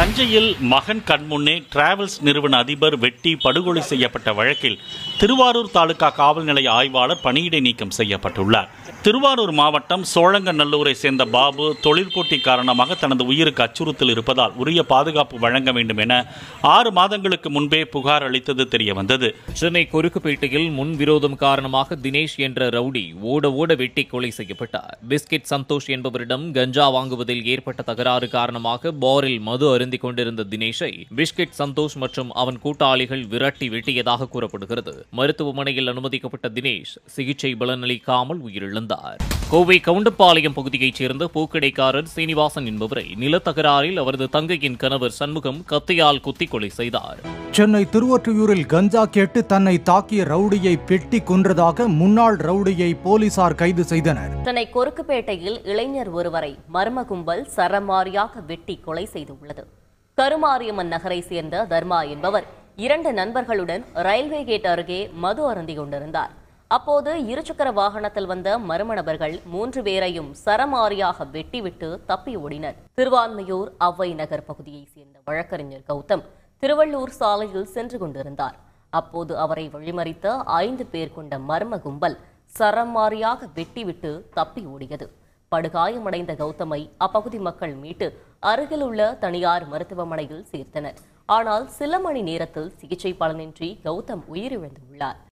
தஞ்சையில் மகன் கண்முன்னே டிராவல்ஸ் நிறுவன அதிபர் வெட்டி படுகொலை செய்யப்பட்ட வழக்கில் திருவாரூர் தாலுகா காவல் நிலைய ஆய்வாளர் பணியிடை நீக்கம் செய்யப்பட்டுள்ளார் திருவாரூர் மாவட்டம் சோழங்கநல்லூரை சேர்ந்த பாபு தொழில் போட்டி காரணமாக தனது உயிருக்கு அச்சுறுத்தல் இருப்பதால் உரிய பாதுகாப்பு வழங்க வேண்டும் என ஆறு மாதங்களுக்கு முன்பே புகார் அளித்தது தெரிய வந்தது சென்னை கொருக்குப்பேட்டையில் முன்விரோதம் காரணமாக தினேஷ் என்ற ரவுடி ஓட ஓட வெட்டி கொலை செய்யப்பட்டார் பிஸ்கெட் சந்தோஷ் என்பவரிடம் கஞ்சா வாங்குவதில் ஏற்பட்ட தகராறு காரணமாக பாரில் மது அருந்திக் கொண்டிருந்த தினேஷை பிஸ்கெட் சந்தோஷ் மற்றும் அவன் கூட்டாளிகள் விரட்டி வெட்டியதாக கூறப்படுகிறது மருத்துவமனையில் அனுமதிக்கப்பட்ட தினேஷ் சிகிச்சை பலனளிக்காமல் உயிரிழந்தார் கோவை கவுண்டப்பாளையம் பகுதியைச் சேர்ந்த பூக்கடைக்காரர் சீனிவாசன் என்பவரை நிலத்தகராறில் அவரது தங்கையின் கணவர் சண்முகம் கத்தியால் குத்தி கொலை செய்தார் சென்னை திருவொற்றியூரில் கஞ்சா கேட்டு தன்னை தாக்கிய ரவுடியை பெட்டி கொன்றதாக முன்னாள் ரவுடியை போலீசார் கைது செய்தனர் சென்னை கொருக்குப்பேட்டையில் இளைஞர் ஒருவரை மர்ம கும்பல் சரமாரியாக வெட்டி கொலை செய்துள்ளது கருமாரியம்மன் நகரை சேர்ந்த தர்மா என்பவர் இரண்டு நண்பர்களுடன் ரயில்வே கேட் அருகே மது அருந்தி கொண்டிருந்தார் அப்போது இருசக்கர வாகனத்தில் வந்த மர்ம நபர்கள் மூன்று பேரையும் சரமாரியாக வெட்டிவிட்டு தப்பி ஓடினர் திருவான்மையூர் அவ்வை நகர் பகுதியைச் சேர்ந்த வழக்கறிஞர் கௌதம் திருவள்ளூர் சாலையில் சென்று கொண்டிருந்தார் அப்போது அவரை வழிமறித்த ஐந்து பேர் கொண்ட மர்ம கும்பல் சரமாரியாக வெட்டிவிட்டு தப்பி ஓடியது படுகாயமடைந்த கௌதமை அப்பகுதி மக்கள் மீட்டு அருகில் உள்ள தனியார் மருத்துவமனையில் சேர்த்தனர் ஆனால் சில மணி நேரத்தில் சிகிச்சை பலனின்றி கௌதம் உயிரிழந்துள்ளார்